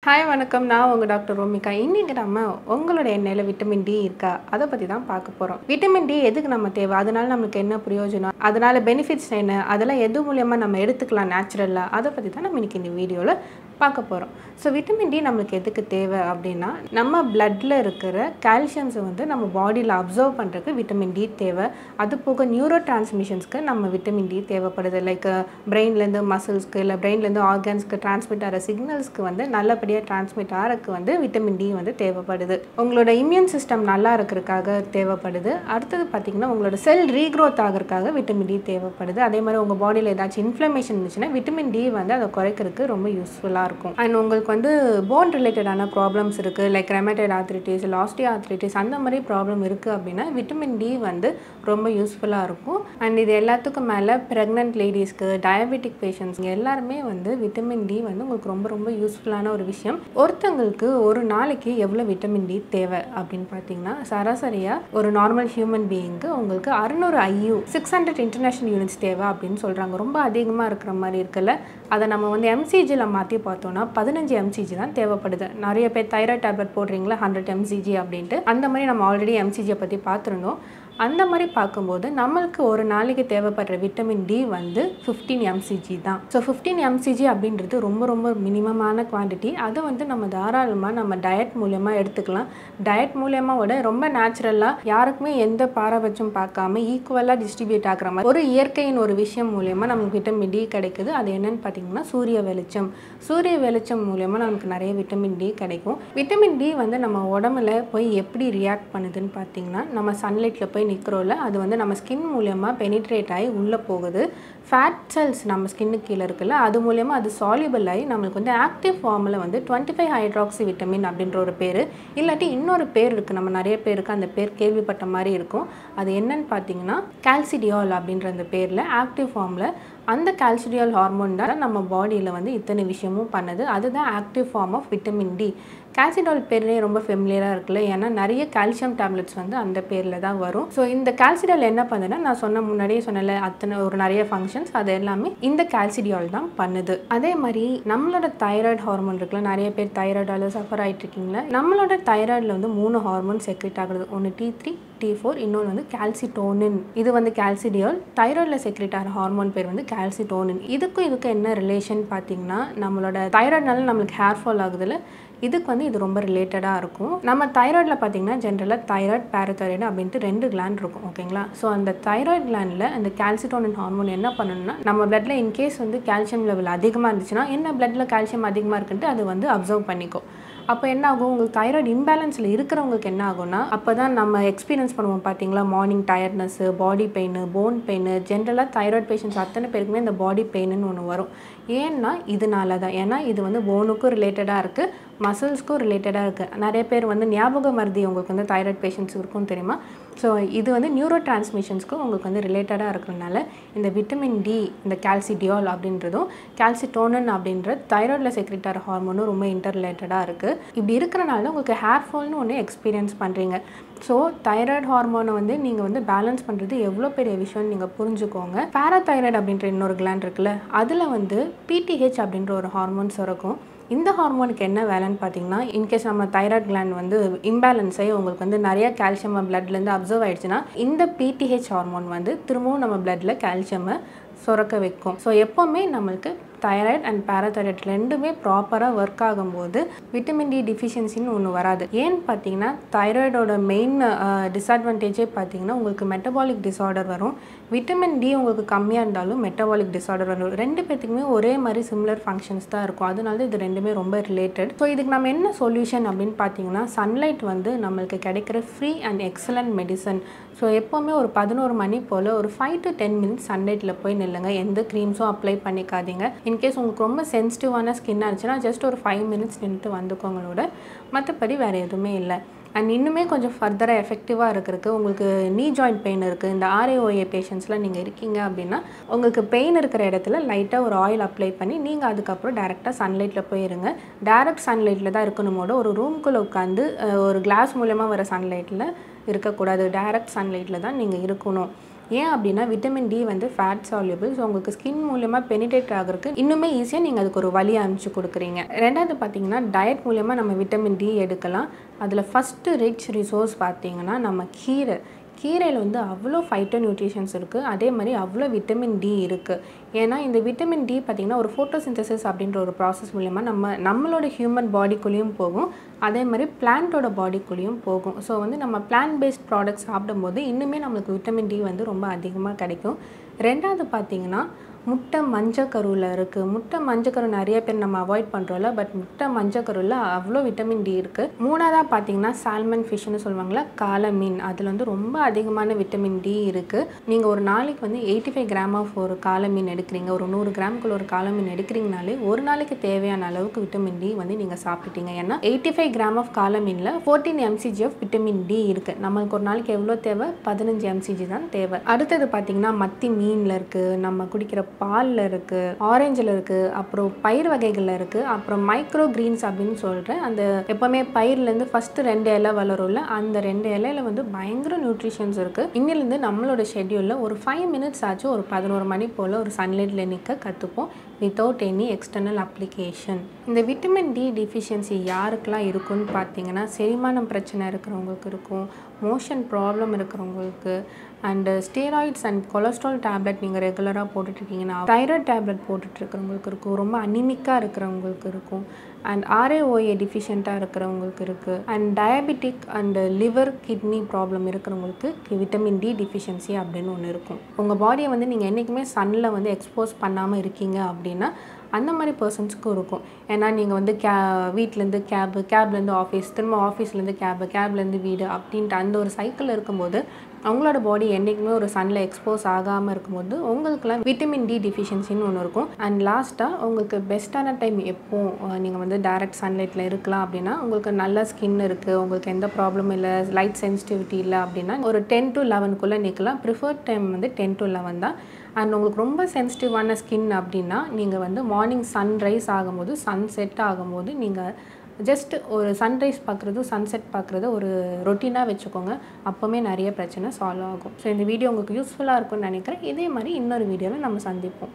hi வணக்கம் நான் உங்கள் டாக்டர் ரோமிகா இன்றைக்கி நம்ம உங்களோட எண்ணெயில் விட்டமின் டி இருக்கா அதை பற்றி தான் பார்க்க போகிறோம் விட்டமின் டி எதுக்கு நம்ம தேவை அதனால நமக்கு என்ன பிரயோஜனம் அதனால பெனிஃபிட்ஸ் என்ன அதெல்லாம் எது மூலியமாக நம்ம எடுத்துக்கலாம் நேச்சுரலாக அதை பற்றி தான் நம்ம இன்றைக்கி இந்த வீடியோவில் பார்க்க போகிறோம் ஸோ விட்டமின் டி நம்மளுக்கு எதுக்கு தேவை அப்படின்னா நம்ம பிளட்டில் இருக்கிற கால்சியம்ஸை வந்து நம்ம பாடியில் அப்சர்வ் பண்ணுறதுக்கு விட்டமின் டி தேவை அது போக நியூரோ டிரான்ஸ்மிஷன்ஸ்க்கு நம்ம விட்டமின் டி தேவைப்படுது லைக் பிரெயின்லேருந்து மசில்ஸ்க்கு இல்லை பிரெயின்லேருந்து ஆர்கன்ஸ்க்கு டிரான்ஸ்மிட் ஆகிற சிக்னல்ஸ்க்கு வந்து நல்லபடியாக டிரான்ஸ்மிட் ஆகிறதுக்கு வந்து விட்டமின் டி வந்து தேவைப்படுது உங்களோட இம்யூன் சிஸ்டம் நல்லா இருக்கிறதுக்காக தேவைப்படுது அடுத்தது பார்த்திங்கன்னா உங்களோட செல் ரீக்ரோத் ஆகிறதுக்காக விட்டமின் டி தேவைப்படுது அதே மாதிரி உங்கள் பாடியில் ஏதாச்சும் இன்ஃப்ளமேஷன் இருந்துச்சுன்னா விட்டமின் டி வந்து அதை குறைக்கிறதுக்கு ரொம்ப யூஸ்ஃபுல்லாக இருக்கும் அண்ட் உங்களுக்கு வந்து போன் ரிலேட்டடான ப்ராப்ளம்ஸ் இருக்குது லைக் ரெமேட்டட் ஆர்த்ரிட்டிஸ் லாஸ்டியா ஆர்த்ரிட்டிஸ் அந்த மாதிரி ப்ராப்ளம் இருக்குது அப்படின்னா விட்டமின் டி வந்து ரொம்ப யூஸ்ஃபுல்லாக இருக்கும் அண்ட் இது எல்லாத்துக்கும் மேலே ப்ரெக்னென்ட் லேடிஸ்க்கு டயபெட்டிக் பேஷண்ட்ஸ் எல்லாருமே வந்து விட்டமின் டி வந்து உங்களுக்கு ரொம்ப ரொம்ப யூஸ்ஃபுல்லான ஒரு விஷயம் ஒருத்தங்களுக்கு ஒரு நாளைக்கு எவ்வளோ விட்டமின் டி தேவை அப்படின்னு பார்த்தீங்கன்னா சராசரியாக ஒரு நார்மல் ஹியூமன் பீயிங்க்கு உங்களுக்கு அறுநூறு IU six hundred international units தேவை அப்படின்னு சொல்கிறாங்க ரொம்ப அதிகமாக இருக்கிற மாதிரி இருக்குல்ல அதை நம்ம வந்து எம்சிஜியில் மாற்றி பார்த்தோம்னா பதினஞ்சு எம்சிஜி தான் தேவைப்படுது நிறைய பேர் தைராய்டு டேப்லெட் போடுறீங்களா ஹண்ட்ரட் எம்சிஜி அப்படின்ட்டு அந்த மாதிரி நம்ம ஆல்ரெடி எம்சிஜியை பற்றி பார்த்துருந்தோம் அந்த மாதிரி பார்க்கும்போது நம்மளுக்கு ஒரு நாளைக்கு தேவைப்படுற விட்டமின் டி வந்து ஃபிஃப்டீன் எம்சிஜி தான் ஸோ ஃபிஃப்டீன் எம்சிஜி அப்படின்றது ரொம்ப ரொம்ப மினிமமான குவான்டிட்டி அதை வந்து நம்ம தாராளமாக நம்ம டயட் மூலயமா எடுத்துக்கலாம் டயட் மூலயமா விட ரொம்ப நேச்சுரலாக யாருக்குமே எந்த பாரபட்சம் பார்க்காம ஈக்குவலாக டிஸ்ட்ரிபியூட் ஆகிற மாதிரி ஒரு இயற்கையின் ஒரு விஷயம் மூலயமா நமக்கு விட்டமின் டி கிடைக்குது அது என்னன்னு பார்த்தீங்கன்னா சூரிய வெளிச்சம் சூரிய வெளிச்சம் மூலயமா நமக்கு நிறைய விட்டமின் டி கிடைக்கும் விட்டமின் டி வந்து நம்ம உடம்புல போய் எப்படி ரியாக்ட் பண்ணுதுன்னு பார்த்தீங்கன்னா நம்ம சன்லைட்டில் போய் நிற்கிறோம்ல அது வந்து நம்ம ஸ்கின் மூலயமா பெனிட்ரேட் ஆகி உள்ளே போகுது ஃபேட் செல்ஸ் நம்ம ஸ்கின்னுக்கு கீழே இருக்குல்ல அது மூலயமா அது சால்யூபிள் ஆகி நம்மளுக்கு வந்து ஆக்டிவ் ஃபார்மில் வந்து டுவெண்ட்டி ஃபைவ் ஹைட்ராக்சி விட்டமின் அப்படின்ற ஒரு பேர் இல்லாட்டி இன்னொரு பேர் இருக்குது நம்ம நிறைய பேருக்கு அந்த பேர் கேள்விப்பட்ட மாதிரி இருக்கும் அது என்னன்னு பார்த்தீங்கன்னா கால்சிடியால் அப்படின்ற அந்த பேரில் ஆக்டிவ் ஃபார்மில் அந்த கால்சிடியால் ஹார்மோன் தான் நம்ம பாடியில் வந்து இத்தனை விஷயமும் பண்ணுது அதுதான் active form of vitamin D calcidol பேர்லேயே ரொம்ப ஃபெமிலியராக இருக்குல்ல ஏன்னா நிறைய கால்சியம் டேப்லெட்ஸ் வந்து அந்த பேரில் தான் வரும் ஸோ இந்த கால்சிடால் என்ன பண்ணுதுன்னா நான் சொன்ன முன்னாடியே சொன்னல அத்தனை ஒரு நிறைய ஃபங்க்ஷன்ஸ் அது எல்லாமே இந்த கால்சிடியால் தான் பண்ணுது அதே மாதிரி நம்மளோட தைராய்டு ஹார்மோன் இருக்குல்ல நிறைய பேர் தைராய்டால் சஃபர் ஆகிட்டு இருக்கீங்களா நம்மளோட தைராய்டில் வந்து மூணு ஹார்மோன் செக்ரேட் ஆகுது ஒன்று டி த்ரீ டி ஃபோர் இன்னொன்று வந்து கால்சிட்டோனின் இது வந்து கால்சிடியால் தைராய்டில் செக்ரேட் ஆகிற ஹார்மோன் பேர் வந்து கால்சிட்டோனின் இதுக்கும் இதுக்கும் என்ன ரிலேஷன் பார்த்தீங்கன்னா நம்மளோட தைராய்டுனால நம்மளுக்கு ஹேர் ஃபால் ஆகுதுல்ல இதுக்கு வந்து இது ரொம்ப ரிலேட்டடாக இருக்கும் நம்ம தைராய்டில் பார்த்தீங்கன்னா ஜென்ரலாக தைராய்டு பேரதைராய்டு அப்படின்ட்டு ரெண்டு கிளாண்ட் இருக்கும் ஓகேங்களா ஸோ அந்த தைராய்டு கிளாண்டில் அந்த கால்சிட்டோனின் ஹார்மோன் என்ன பண்ணணும்னா நம்ம பிளட்ல இன்கேஸ் வந்து கால்சியம் லெவல் அதிகமாக இருந்துச்சுன்னா என்ன பிளட்ல கால்சியம் அதிகமாக இருக்குன்ட்டு அது வந்து அப்சர்வ் பண்ணிக்கும் அப்போ என்ன ஆகும் உங்களுக்கு தைராய்டு இம்பேலன்ஸில் இருக்கிறவங்களுக்கு என்ன ஆகும்னா அப்போ தான் நம்ம எக்ஸ்பீரியன்ஸ் பண்ணுவோம் பார்த்தீங்களா morning tiredness body pain bone pain ஜென்ரலாக தைராய்டு பேஷண்ட்ஸ் அத்தனை பேருக்குமே இந்த பாடி பெயின்னு ஒன்று வரும் ஏன்னா இதனால தான் ஏன்னா இது வந்து போனுக்கும் ரிலேட்டடாக இருக்குது மசில்ஸ்க்கும் ரிலேட்டடாக இருக்குது நிறைய பேர் வந்து ஞாபக மருதி உங்களுக்கு வந்து தைராய்டு பேஷண்ட்ஸ் இருக்கும் தெரியுமா ஸோ இது வந்து நியூரோ டிரான்ஸ்மிஷன்ஸ்க்கும் உங்களுக்கு வந்து ரிலேட்டடாக இருக்கிறதுனால இந்த விட்டமின் டி இந்த கால்சிடியால் அப்படின்றதும் கால்சிட்டோனன் அப்படின்ற தைராய்டில் செக்ரிட்டார் ஹார்மோனும் ரொம்ப இன்டர் ரிலேட்டடாக இருக்குது இப்படி இருக்கிறனால உங்களுக்கு ஹேர் ஃபால்னு ஒன்று எக்ஸ்பீரியன்ஸ் பண்ணுறீங்க ஸோ தைராய்டு ஹார்மோனை வந்து நீங்கள் வந்து பேலன்ஸ் பண்ணுறது எவ்வளோ பெரிய விஷயம்னு நீங்கள் புரிஞ்சுக்கோங்க பேராதைராய்டு அப்படின்ற இன்னொரு கிளாண்ட் இருக்குல்ல அதில் வந்து பிடிஹெச் அப்படின்ற ஒரு ஹார்மோன் சுரக்கும் இந்த ஹார்மோனுக்கு என்ன வேலைன்னு பார்த்தீங்கன்னா இன்கேஸ் நம்ம தைராய்டு கிளாண்ட் வந்து இம்பேலன்ஸ் ஆகி உங்களுக்கு வந்து நிறைய கால்சியம் பிளட்லேருந்து அப்சர்வ் ஆயிடுச்சுன்னா இந்த பிடிஹெச் ஹார்மோன் வந்து திரும்பவும் நம்ம பிளட்ல கால்சியமை சுரக்க வைக்கும் ஸோ எப்போவுமே நம்மளுக்கு தைராய்டு அண்ட் பேராதைராய்டு ரெண்டுமே ப்ராப்பராக ஒர்க் ஆகும்போது விட்டமின் டி டிஃபிஷியன்சின்னு ஒன்று வராது ஏன்னு பார்த்தீங்கன்னா தைராய்டோட மெயின் டிஸ்அட்வான்டேஜே பார்த்தீங்கன்னா உங்களுக்கு மெட்டபாலிக் டிஸார்டர் வரும் விட்டமின் டி உங்களுக்கு கம்மியாக இருந்தாலும் மெட்டபாலிக் டிஸார்டர் வரும் ரெண்டு பேத்துக்குமே ஒரே மாதிரி சிமிலர் ஃபங்க்ஷன்ஸ் தான் இருக்கும் அதனால இது ரெண்டுமே ரொம்ப ரிலேட்டட் ஸோ இதுக்கு நம்ம என்ன சொல்யூஷன் அப்படின்னு பார்த்தீங்கன்னா சன்லைட் வந்து நம்மளுக்கு கிடைக்கிற free and excellent medicine so எப்போவுமே ஒரு பதினோரு மணி போல் ஒரு ஃபைவ் டு டென் மினிட்ஸ் சன்லைட்டில் போய் நில்லுங்க எந்த க்ரீம்ஸும் அப்ளை பண்ணிக்காதீங்க இன்கேஸ் உங்களுக்கு ரொம்ப சென்சிட்டிவான ஸ்கின்னாக இருந்துச்சுன்னா ஜஸ்ட் ஒரு ஃபைவ் மினிட்ஸ் நின்றுட்டு வந்துக்கோங்களோட மற்றபடி வேறு எதுவுமே இல்லை அண்ட் இன்னுமே கொஞ்சம் ஃபர்தராக எஃபெக்டிவாக இருக்கிறதுக்கு உங்களுக்கு நீ ஜாயிண்ட் பெயின் இருக்குது இந்த ஆர்ஏஓஏ பேஷண்ட்ஸ்லாம் நீங்கள் இருக்கீங்க அப்படின்னா உங்களுக்கு பெயின் இருக்கிற இடத்துல லைட்டாக ஒரு ஆயில் அப்ளை பண்ணி நீங்கள் அதுக்கப்புறம் டேரெக்டாக சன்லைட்டில் போயிருங்க டேரக்ட் சன்லைட்டில் தான் இருக்கணுமோட ஒரு ரூம்குள்ளே உட்காந்து ஒரு கிளாஸ் மூலயமா வர சன்லைட்டில் இருக்கக்கூடாது டைரக்ட் சன்லைட்டில் தான் நீங்கள் இருக்கணும் ஏன் அப்படின்னா விட்டமின் டி வந்து ஃபேட் சால்யூபிள் ஸோ உங்களுக்கு ஸ்கின் மூலியமாக பெனிட்ரேட் ஆகிறதுக்கு இன்னுமே ஈஸியாக நீங்கள் அதுக்கு ஒரு வழி அனுப்பிச்சு கொடுக்குறீங்க ரெண்டாவது பார்த்தீங்கன்னா டயட் மூலியமாக நம்ம விட்டமின் டி எடுக்கலாம் அதில் ஃபஸ்ட்டு ரிச் ரிசோர்ஸ் பார்த்தீங்கன்னா நம்ம கீரை கீரையில் வந்து அவ்வளோ ஃபைட்டோ நியூட்ரிஷன்ஸ் இருக்குது அதே மாதிரி அவ்வளோ விட்டமின் டி இருக்குது ஏன்னா இந்த விட்டமின் டி பார்த்திங்கன்னா ஒரு ஃபோட்டோசிந்தசிஸ் அப்படின்ற ஒரு ப்ராசஸ் மூலயமா நம்ம நம்மளோட ஹியூமன் பாடிக்குள்ளேயும் போகும் அதே மாதிரி பிளான்ட்டோட பாடிக்குள்ளேயும் போகும் ஸோ வந்து நம்ம பிளான்ட் பேஸ்ட் ப்ராடக்ட்ஸ் சாப்பிடும்போது இன்னுமே நம்மளுக்கு விட்டமின் டி வந்து ரொம்ப அதிகமாக கிடைக்கும் ரெண்டாவது பார்த்திங்கன்னா முட்டை மஞ்சக்கருவில் இருக்குது முட்டை மஞ்சக்கரு நிறைய பேர் நம்ம அவாய்ட் பண்ணுறோம்ல பட் முட்டை மஞ்சக்கருவில் அவ்வளோ விட்டமின் டி இருக்குது மூணாவதாக பார்த்தீங்கன்னா சால்மன் ஃபிஷ்னு சொல்லுவாங்களா காலை மீன் அதில் வந்து ரொம்ப அதிகமான விட்டமின் டி இருக்குது நீங்கள் ஒரு நாளைக்கு வந்து எயிட்டி ஃபைவ் கிராம் ஆஃப் ஒரு காலை மீன் எடுக்கிறீங்க ஒரு நூறு கிராமுக்குள்ள ஒரு காலை மீன் எடுக்கிறீங்கனாலே ஒரு நாளைக்கு தேவையான அளவுக்கு விட்டமின் டி வந்து நீங்கள் சாப்பிட்டீங்க ஏன்னா எயிட்டி ஃபைவ் கிராம் ஆஃப் காலை மீனில் fourteen MCG of vitamin D இருக்குது நம்மளுக்கு ஒரு நாளைக்கு எவ்வளோ தேவை பதினஞ்சு எம்சிஜி தான் தேவை அடுத்தது பார்த்தீங்கன்னா மத்தி மீனில் இருக்குது நம்ம குடிக்கிற பாலில் இருக்குது ஆரஞ்சில் இருக்குது அப்புறம் பயிர் வகைகளில் இருக்குது அப்புறம் மைக்ரோ கிரீன்ஸ் அப்படின்னு சொல்கிறேன் அந்த எப்போவுமே பயிர்லேருந்து ஃபஸ்ட்டு ரெண்டு இலை வளரும்ல அந்த ரெண்டு இலையில வந்து பயங்கர நியூட்ரிஷன்ஸ் இருக்குது இன்னிலேருந்து நம்மளோட ஷெட்யூலில் ஒரு ஃபைவ் மினிட்ஸ் ஆச்சும் ஒரு பதினோரு மணி போல் ஒரு சன்லைட்டில் நிற்க கற்றுப்போம் வித்தவுட் எனி எக்ஸ்டர்னல் அப்ளிகேஷன் இந்த விட்டமின் டி டிஃபிஷியன்சி யாருக்கெல்லாம் இருக்குன்னு பார்த்தீங்கன்னா செரிமானம் பிரச்சனை இருக்கிறவங்களுக்கு இருக்கும் மோஷன் ப்ராப்ளம் இருக்கிறவங்களுக்கு and steroids and cholesterol tablet நீங்கள் ரெகுலராக போட்டுட்ருக்கீங்கன்னா தைராய்ட் டேப்லெட் போட்டுட்ருக்கிறவங்களுக்கு இருக்கும் ரொம்ப அனிமிக்காக இருக்கிறவங்களுக்கு இருக்கும் அண்ட் ஆர்ஏஓஏ டிஃபிஷியண்ட்டாக இருக்கிறவங்களுக்கு இருக்குது and diabetic and liver kidney problem இருக்கிறவங்களுக்கு விட்டமின் டி டிஃபிஷியன்சி அப்படின்னு ஒன்று இருக்கும் உங்கள் பாடியை வந்து நீங்கள் என்றைக்குமே சன்னில் வந்து எக்ஸ்போஸ் பண்ணாமல் இருக்கீங்க அப்படின்னா அந்த மாதிரி பர்சன்ஸுக்கும் இருக்கும் ஏன்னா நீங்கள் வந்து கே வீட்டிலேருந்து கேபு கேப்லேருந்து ஆஃபீஸ் திரும்ப ஆஃபீஸ்லேருந்து கேபு கேப்லேருந்து வீடு அப்படின்ட்டு அந்த ஒரு சைக்கிள் இருக்கும்போது அவங்களோட பாடி என்றைக்குமே ஒரு சன்னில் எக்ஸ்போஸ் ஆகாமல் இருக்கும்போது உங்களுக்குலாம் விட்டமின் டி டிஃபிஷியன்சின்னு ஒன்று இருக்கும் அண்ட் லாஸ்ட்டாக உங்களுக்கு பெஸ்ட்டான டைம் எப்போ நீங்கள் வந்து டைரக்ட் சன்லைட்டில் இருக்கலாம் அப்படின்னா உங்களுக்கு நல்ல ஸ்கின் இருக்குது உங்களுக்கு எந்த ப்ராப்ளமும் இல்லை லைட் சென்சிட்டிவிட்டி இல்லை அப்படின்னா ஒரு டென் டு லெவனுக்குள்ளே நிற்கலாம் ப்ரிஃபர்ட் டைம் வந்து டென் டு லெவன் தான் அண்ட் உங்களுக்கு ரொம்ப சென்சிட்டிவான ஸ்கின் அப்படின்னா நீங்கள் வந்து மார்னிங் சன்ரைஸ் ஆகும்போது சன் செட் ஆகும்போது நீங்கள் ஜஸ்ட் ஒரு சன்ரைஸ் பார்க்குறது சன்செட் பார்க்குறது ஒரு ரொட்டீனாக வச்சுக்கோங்க அப்போவுமே நிறைய பிரச்சனை சால்வ் ஆகும் ஸோ இந்த வீடியோ உங்களுக்கு யூஸ்ஃபுல்லாக இருக்கும்னு நினைக்கிறேன் இதே மாதிரி இன்னொரு வீடியோவில் நம்ம சந்திப்போம்